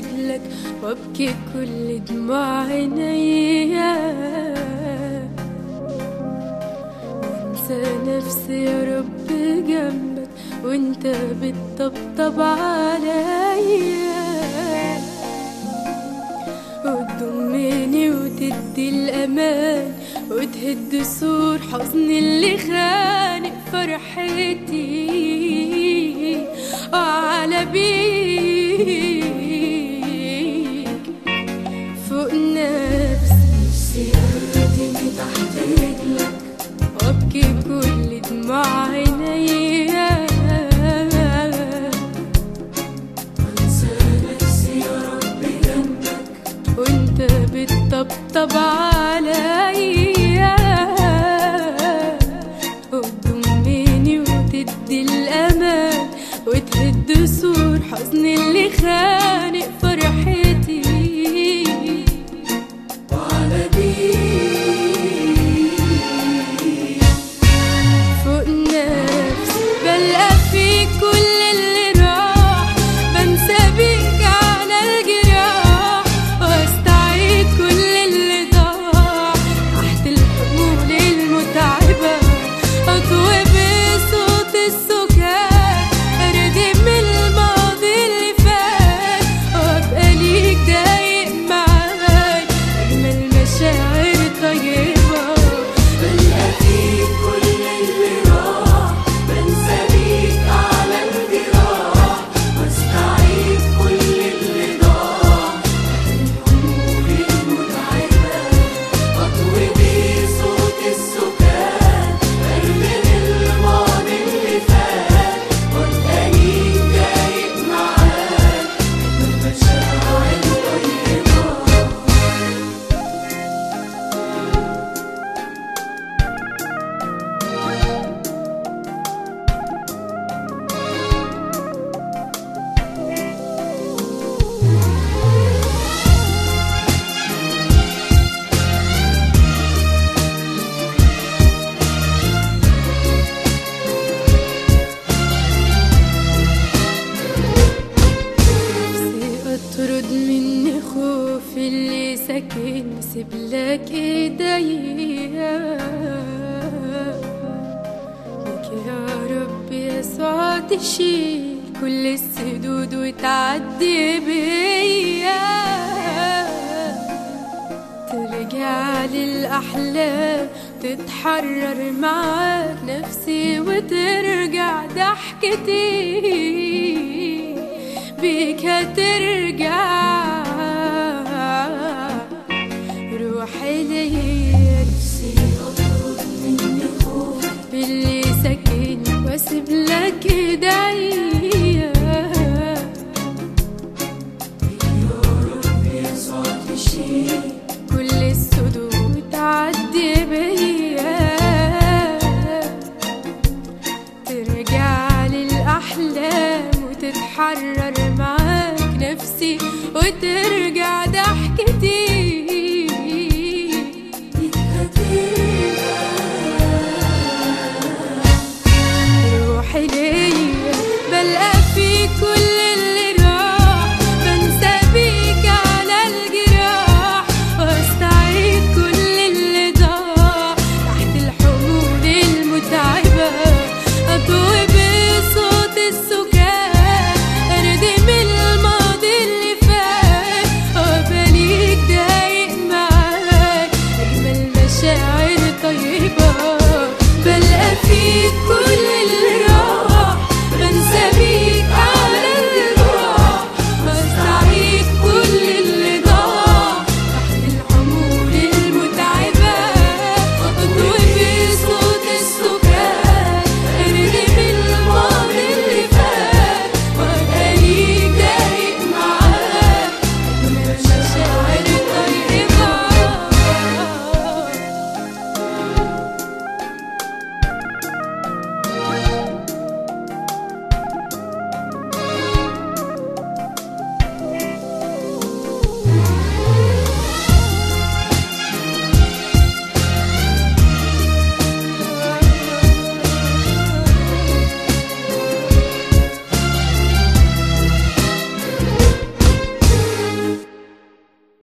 رجلك وابكي كل دموع عينيا وانسى نفسي يا رب جنبك وانت بتطبطب عليا وتضمني وتدي الأمان وتهد سور حزني اللي خانق فرحتي وعلى بيك فوق نفسي سيارتي تحت رجلك وابكي كل دموع عينيا وانسى نفسي يا رب جنبك وانت بتطبطب عليا وتضمني وتدي الامان وتهد سور حزني اللي خانق فرحتي وعلى بيك فوق نفسي بلقى فيك كل اللي راح بنسى بيك على الجراح واستعيد كل اللي ضاع تحت الحمول المتعبة أطوي بصوت السكان أردم الماضي اللي فات وأبقى ليك دايق معاي أجمل مشاعر طيبة بلقى فيك كل اللي راح بنسى بيك على الجراح واستعيد كل اللي ضاع الحمول المتعبة أطوي بصوت السكان أرمي الماضي اللي فات وأبقى ليك دايق معاك المشاعر طيبة نفسي اطرد مني خوف اللي ساكن سيبلك ايديا لك يا رب يسوع تشيل كل السدود وتعدي بيا ترجع للأحلام تتحرر معاك نفسي وترجع ضحكتي بيك هترجع روحي ليا نفسي أطرد مني خوف باللي ساكن واسيب لك ايديا يا رب يسوع تشيل كل السدود تعدي بيا ترجع للأحلام وتتحرر معاك نفسي وترجع ضحكتي بيك هترجع روحي ليه